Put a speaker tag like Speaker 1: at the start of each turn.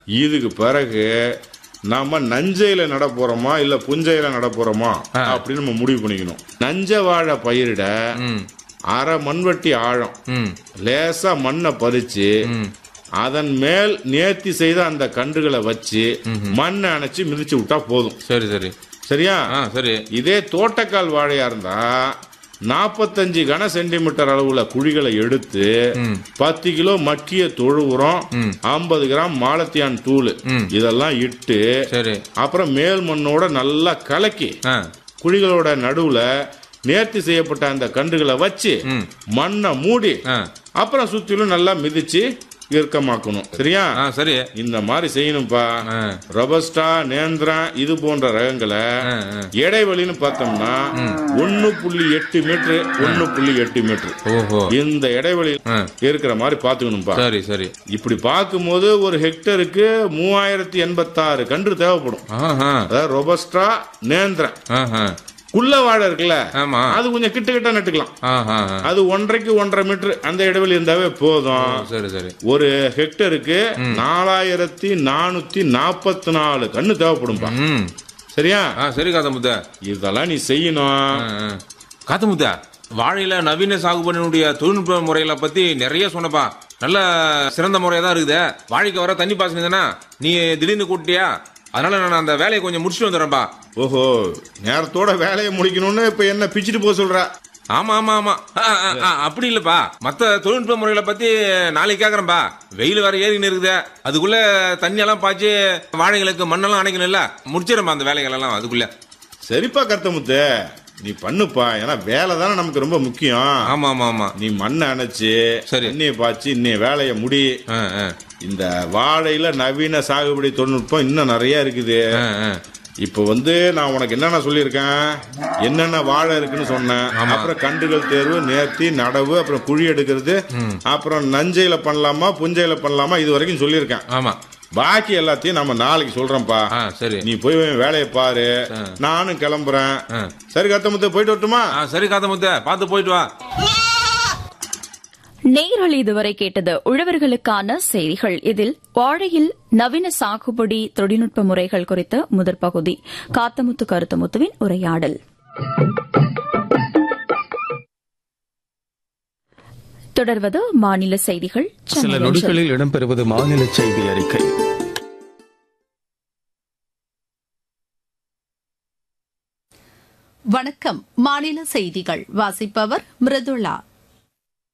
Speaker 1: இதுக்கு பிறகு நாம நஞ்சையில நட போறோமா இல்ல புஞ்சையில நட போறோமா அப்படின்னு நம்ம முடிவு பண்ணிக்கணும் நஞ்ச வாழை பயிரிட
Speaker 2: ம்
Speaker 1: அரை மண்வெட்டி ஆழம்
Speaker 2: ம்
Speaker 1: லேசா மண்ணை பறிச்சு
Speaker 2: ம்
Speaker 1: அதன் மேல் நேர்த்தி செய்த அந்த கன்றுகளை வச்சு மண்ணை அணைச்சு மிதிச்சு விட்டா போதும்
Speaker 2: சரி சரி
Speaker 1: சரியா
Speaker 2: ஆ சரி
Speaker 1: இதே தோட்டக்கால் வாழையா இருந்தா நாற்பத்தஞ்சு கன சென்டிமீட்டர் அளவுல குழிகளை எடுத்து
Speaker 2: ம்
Speaker 1: பத்து கிலோ மக்கிய தொழு உரம்
Speaker 2: ம்.
Speaker 1: ஐம்பது கிராம் மாலத்தியான் தூள்
Speaker 2: ம்.
Speaker 1: இதெல்லாம் இட்டு
Speaker 2: சரி
Speaker 1: அப்புறம் மேல் மண்ணோட நல்லா கலக்கி
Speaker 2: ஆ
Speaker 1: குழிகளோட நடுவுல நேர்த்தி செய்யப்பட்ட அந்த கன்றுகளை வச்சு
Speaker 2: ம்
Speaker 1: மண்ணை மூடி
Speaker 2: ஆ
Speaker 1: அப்புறம் சுத்திலும் நல்லா மிதிச்சு இறுக்கமாக்கணும் சரியா
Speaker 2: ஆ சரி
Speaker 1: இந்த மாதிரி செய்யணும்ப்பா
Speaker 2: ஆ
Speaker 1: ரொபஸ்டா நேந்திரம் இது போன்ற ரகங்களை
Speaker 2: ஆ ஆ
Speaker 1: இடைவெளின்னு பார்த்தோம்னா ஒன்னு புள்ளி எட்டு மீட்டர் ஒன்னு புள்ளி எட்டு மீட்டர்
Speaker 2: ஓஹோ
Speaker 1: இந்த இடைவெளி
Speaker 2: ஆ
Speaker 1: இருக்கிற மாதிரி பாத்துக்கணும்ப்பா
Speaker 2: சரி சரி
Speaker 1: இப்படி பார்க்கும்போது ஒரு ஹெக்டருக்கு மூவாயிரத்தி எண்பத்தாறு கன்று தேவைப்படும்
Speaker 2: ஆஹா
Speaker 1: அதாவது ரொபஸ்டா நேந்திரம்
Speaker 2: ஆஹா
Speaker 1: குள்ள வாழை இருக்குல்ல
Speaker 2: ஆமா
Speaker 1: அது கொஞ்சம் கிட்ட கிட்ட நட்டுக்கலாம்
Speaker 2: ஆஹா ஆ.
Speaker 1: அது ஒன்றரைக்கு ஒன்றரை மீட்டர் அந்த இடைவெளி இருந்தாவே போதும்
Speaker 2: சரி சரி
Speaker 1: ஒரு ஹெக்டருக்கு நாலாயிரத்தி நானூத்தி நாற்பத்தி நாலு கண்ணு தேவைப்படும்பா
Speaker 2: ம்
Speaker 1: சரியா
Speaker 2: ஆ சரி காத்த முத்த
Speaker 1: இதெல்லாம் நீ செய்யணும்
Speaker 2: காத்த முத்த வாழையில நவீன சாகுபடியினுடைய தொழில்நுட்ப முறைகளை பத்தி நிறைய சொன்னப்பா நல்ல சிறந்த முறையா தான் இருக்குது வாழைக்கு வர தண்ணி பாசனதுன்னா நீ திடீர்னு கூட்டியா அதனால நான் அந்த வேலையை கொஞ்சம் முடிச்சுட்டு வந்துடுறேன்ப்பா
Speaker 1: ஓஹோ நேரத்தோட வேலையை முடிக்கணும்னு இப்ப என்ன பிச்சுட்டு போக சொல்ற
Speaker 2: ஆமா ஆமா ஆமா ஆ, ஆ, ஆ, அப்படி இல்லப்பா மத்த தொழில்நுட்ப முறைகளை பத்தி நாளைக்கு கேக்குறேன்பா வெயில் வேற ஏறின்னு இருக்குது அதுக்குள்ள தண்ணி எல்லாம் பாய்ச்சி வாழைகளுக்கு மண்ணெல்லாம் அணைக்கணும்ல முடிச்சிடறேன்பா அந்த வேலைகள் எல்லாம் அதுக்குள்ள
Speaker 1: சரிப்பா கருத்தமுத்து நீ பண்ணுப்பா ஏன்னா வேலை தானே நமக்கு ரொம்ப முக்கியம்
Speaker 2: ஆமா ஆமா ஆமா
Speaker 1: நீ மண்ணை அணைச்சு
Speaker 2: சரி.
Speaker 1: தண்ணியை பாய்ச்சி இன்னைய வேலையை முடி
Speaker 2: ஆ, ஆ,
Speaker 1: இந்த வாழையில நவீன சாகுபடி தொழில்நுட்பம் இன்னும் நிறைய இருக்குது
Speaker 2: ஆ, ஆ.
Speaker 1: இப்ப வந்து நான் உனக்கு என்னென்ன சொல்லியிருக்கேன் என்னென்ன வாழை இருக்குன்னு சொன்னேன் அப்புறம் கண்டுகள் தேர்வு நேர்த்தி நடவு அப்புறம் குழி எடுக்கிறது அப்புறம் நஞ்சையில பண்ணலாமா புஞ்சையில பண்ணலாமா இது வரைக்கும் சொல்லியிருக்கேன்
Speaker 2: ஆமா
Speaker 1: பாக்கி எல்லாத்தையும் நம்ம நாளைக்கு சொல்றோம்ப்பா
Speaker 2: ஆ சரி
Speaker 1: நீ போய் வேலையை பாரு நானும் கிளம்புறேன்
Speaker 2: ஆ.
Speaker 1: சரி கத்தமுத்து போயிட்டு வரட்டுமா
Speaker 2: ஆ சரி காத்த முத்த பார்த்து போயிட்டு வா
Speaker 3: நேயர்கள் இதுவரை கேட்டது உழவர்களுக்கான செய்திகள் இதில் வாழையில் நவீன சாகுபடி தொழில்நுட்ப முறைகள் குறித்த முதற் பகுதி காத்தமுத்து கருத்தமுத்துவின் உரையாடல் தொடர்வது மாநில செய்திகள்
Speaker 4: சில
Speaker 3: சென்னை அஞ்சல்.
Speaker 4: நொடிகளில் இடம்பெறுவது மாநில செய்தி அறிக்கை
Speaker 5: வணக்கம் மாநில செய்திகள் வாசிப்பவர் மிருதுளா